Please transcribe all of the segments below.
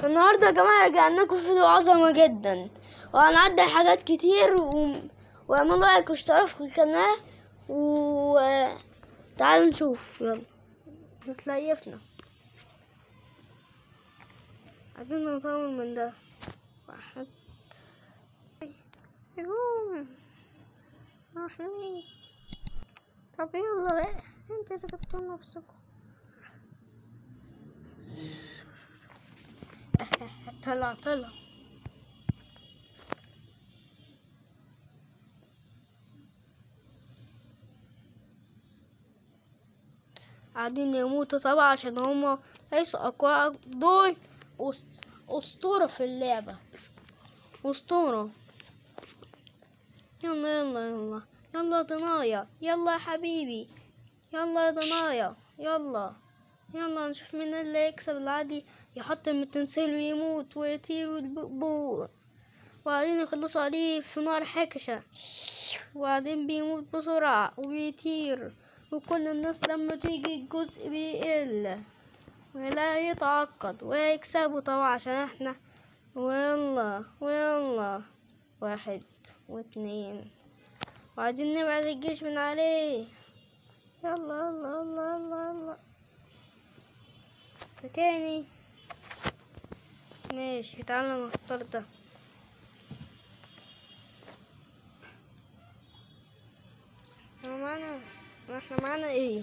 النهاردة يا جماعة رجعنا لكم فيديو عظمة جدا وهنعدل حاجات كتير و... واعملوا لايك واشتراك في القناة و تعالوا نشوف يلا نتليفنا عايزين نطول من ده واحد يقوم رحمي طب يلا بقى انت اللي جبتوا نفسكم طلع طلع قاعدين يموتوا طبعا عشان هما ليسوا أقوى دول أس- أسطورة في اللعبة أسطورة يلا يلا يلا يلا ضنايا يلا يا حبيبي يلا يا ضنايا يلا يلا نشوف مين اللي يكسب العادي يحط التمثال ويموت ويطير والبقبوق وبعدين يخلصوا عليه في نار حكشة وبعدين بيموت بسرعة وبيطير وكل الناس لما تيجي الجزء بيقل ولا يتعقد ويكسبوا طبعا عشان احنا ويلا ويلا واحد واتنين وعايزين نبعد الجيش من عليه يلا يلا يلا يلا يلا تاني ماشي تعالى نختار ده احنا معانا احنا معانا ايه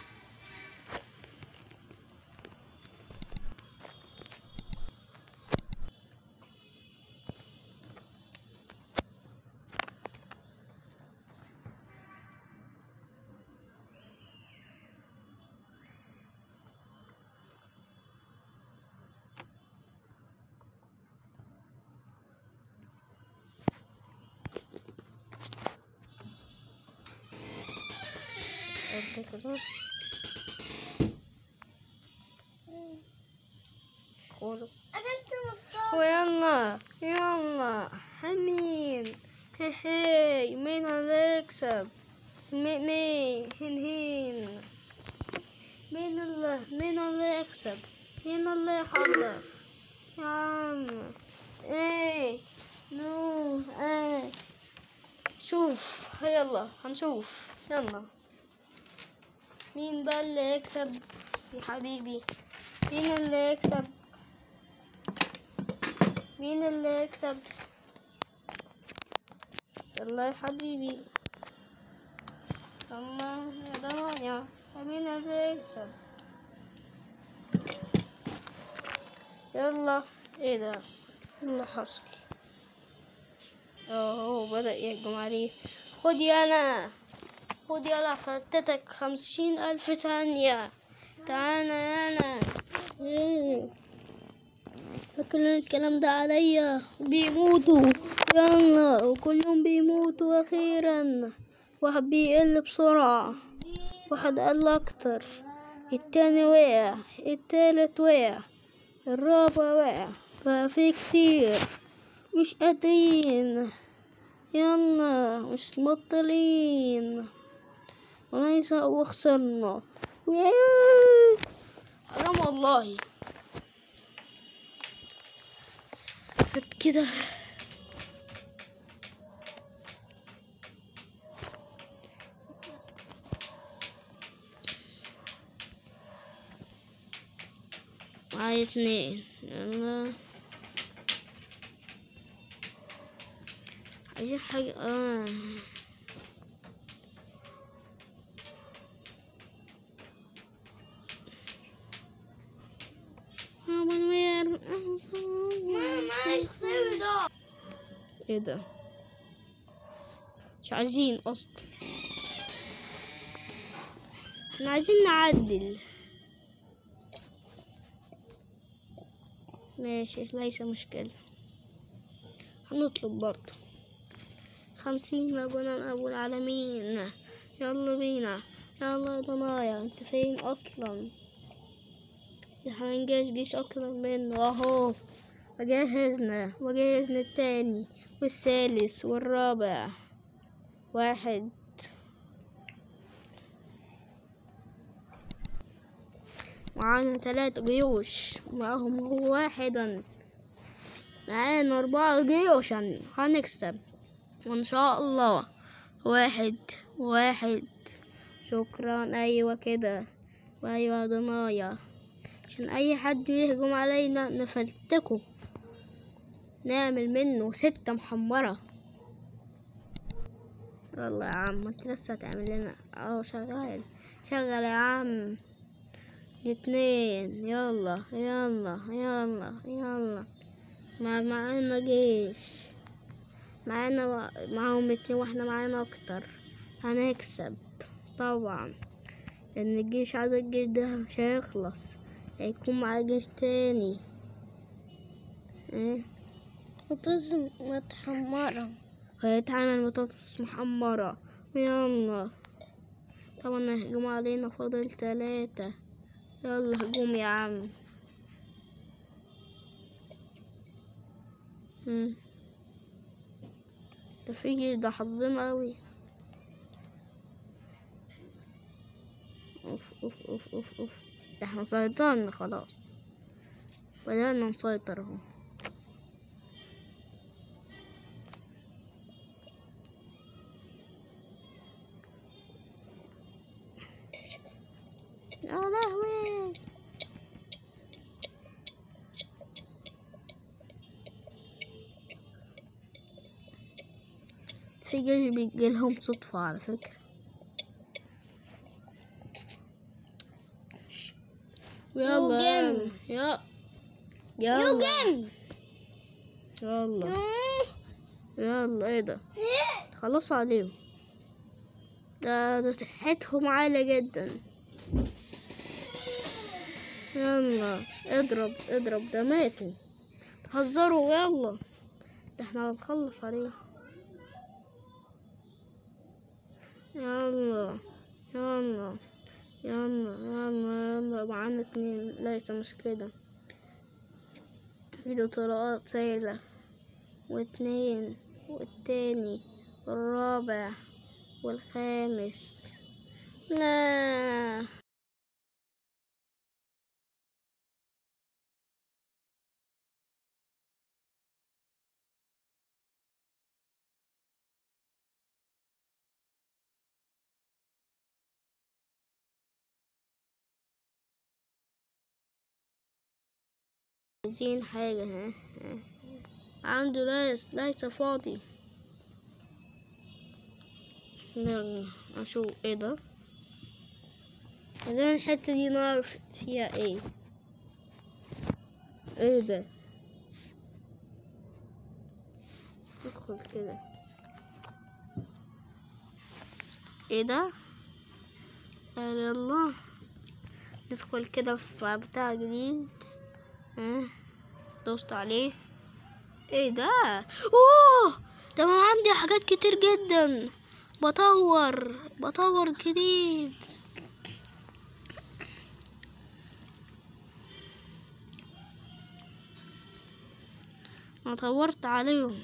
قد كده خدوا أكلت مصاص ويلا يلا مين هي هي مين اللي يكسب مين مين هين هين مين اللي مين اللي يكسب مين اللي يحضر يا عم ايه نو ايه شوف يلا هنشوف يلا مين بقى اللي يكسب يا حبيبي مين اللي يكسب مين اللي يكسب يلا يا حبيبي يلا يا ضنايا مين اللي يكسب يلا ايه ده إيه اللي حصل اهو بدأ يهجم عليه خدي انا خدي يلا فاتتك خمسين ألف ثانية تعالى انا إيه. فاكر الكلام ده عليا بيموتوا يلا وكلهم بيموتوا أخيرا واحد بيقل بسرعة واحد قل أكتر التاني وقع التالت وقع الرابع وقع ففي كتير مش قادرين يلا مش مبطلين وليس وخسرنا وياه. حرام والله قد كده معايا اتنين يلا عايزين حاجة اه ماما يخسر ده ايه ده مش عايزين اصلا احنا عايزين نعدل ماشي ليس مشكلة هنطلب برضو خمسين ربنا أبو العالمين يلا بينا يلا يا ضنايا انت فين أصلا احنا هنجيش جيش أكتر منه أهو وجهزنا وجهزنا التاني والثالث والرابع واحد معانا تلات جيوش معاهم هو واحدا معانا أربعة جيوشا هنكسب وإن شاء الله واحد واحد شكرا أيوة كده وأيوة ضنايا عشان أي حد يهجم علينا نفلتكه نعمل منه ستة محمرة يلا يا عم انت لسه هتعمل لنا اهو شغال شغل يا عم اتنين يلا يلا يلا يلا ما معانا جيش معانا معاهم اتنين واحنا معانا اكتر هنكسب طبعا لان الجيش عدد الجيش ده مش هيخلص هيكون معاه جيش تاني ايه بطاطس متحمرة هيتعمل بطاطس محمرة يلا طبعا هيهجم علينا فاضل تلاتة يلا هجوم يا عم مم. ده في ده حظنا اوي اوف اوف اوف اوف اوف ده احنا سيطرنا خلاص بدأنا نسيطر اهو يا لهوي في جيش بيجيلهم صدفة على فكرة يلا يوجن. يلا يلا يوجن يلا يلا ايه ده خلصوا عليهم ده ده صحتهم عالية جدا يلا اضرب اضرب ده ماتوا هزروا يلا ده احنا هنخلص عليهم يلا يلا يلا يلا يلا معانا اتنين ليس مش كده في طرقات سايلة واتنين والتاني والرابع والخامس لا عايزين حاجة ها ها. عنده ليس ليس فاضي يلا اشوف ايه ده ده الحتة دي نعرف فيها ايه ايه ده ادخل كده ايه ده يا الله ندخل كده في بتاع جديد ها دوست عليه ايه ده اوه ده ما عندي حاجات كتير جدا بطور بطور جديد انا طورت عليهم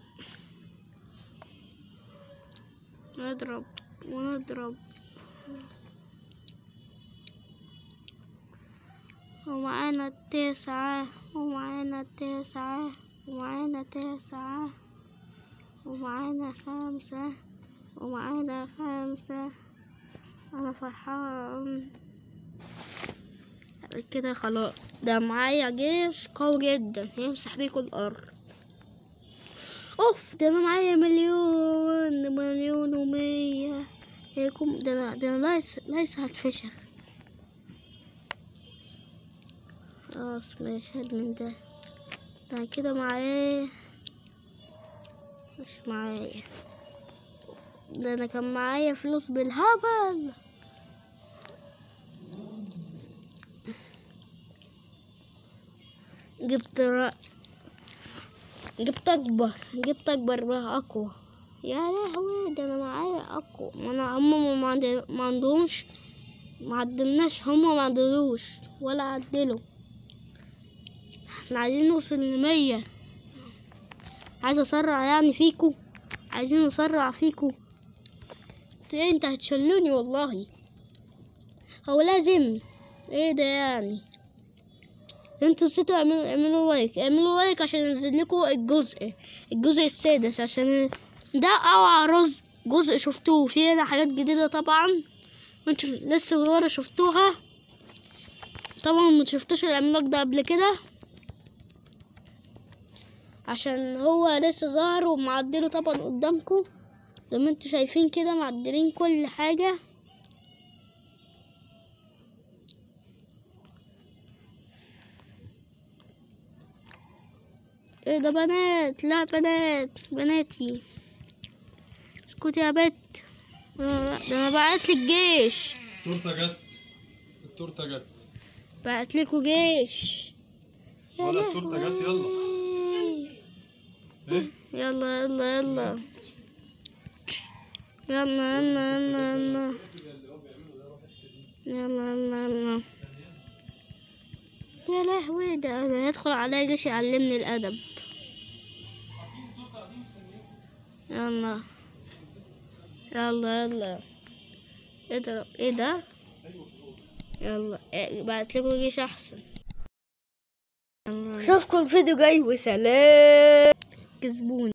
نضرب ونضرب ومعانا تسعة ومعانا تسعة ومعانا تسعة ومعانا خمسة ومعانا خمسة أنا فرحان كده خلاص ده معايا جيش قوي جدا يمسح بيه كل الأرض أوف ده أنا معايا مليون مليون ومية هيكون ده أنا ده أنا ليس ليس هتفشخ خلاص ماشي هاد من ده ده كده معايا مش معايا ده انا كان معايا فلوس بالهبل جبت را... جبت اكبر جبت اكبر بقى اقوى يا لهوي ده انا معايا اقوى ما انا هم ما, عند... ما عندهمش ما عدلناش هم ما عدلوش ولا عدلوا احنا عايزين نوصل لمية عايز اسرع يعني فيكو عايزين نسرع فيكو انت انت هتشلوني والله هو لازم ايه ده يعني انتوا نسيتوا اعملوا اعملوا لايك اعملوا لايك عشان ينزل لكم الجزء الجزء السادس عشان ده اوعى رز جزء شفتوه في هنا حاجات جديدة طبعا انتوا لسه من ورا شفتوها طبعا ما شفتوش العملاق ده قبل كده عشان هو لسه ظاهر ومعدله طبعا قدامكم زي ما انتوا شايفين كده معدلين كل حاجة ايه ده بنات لا بنات بناتي اسكتي يا بت ده انا بعت لك جيش التورته جت التورته جت بعت لكم جيش يا ولا التورته جت يلا لهوي. ايه يلا يلا يلا يلا يلا يلا يلا يلا يلا يلا يا لهوي ده انا يدخل عليا جيش يعلمني الادب يلا يلا يلا اضرب ايه ده يلا إيه، بعت لكم جيش احسن اشوفكم فيديو جاي وسلام كسبوني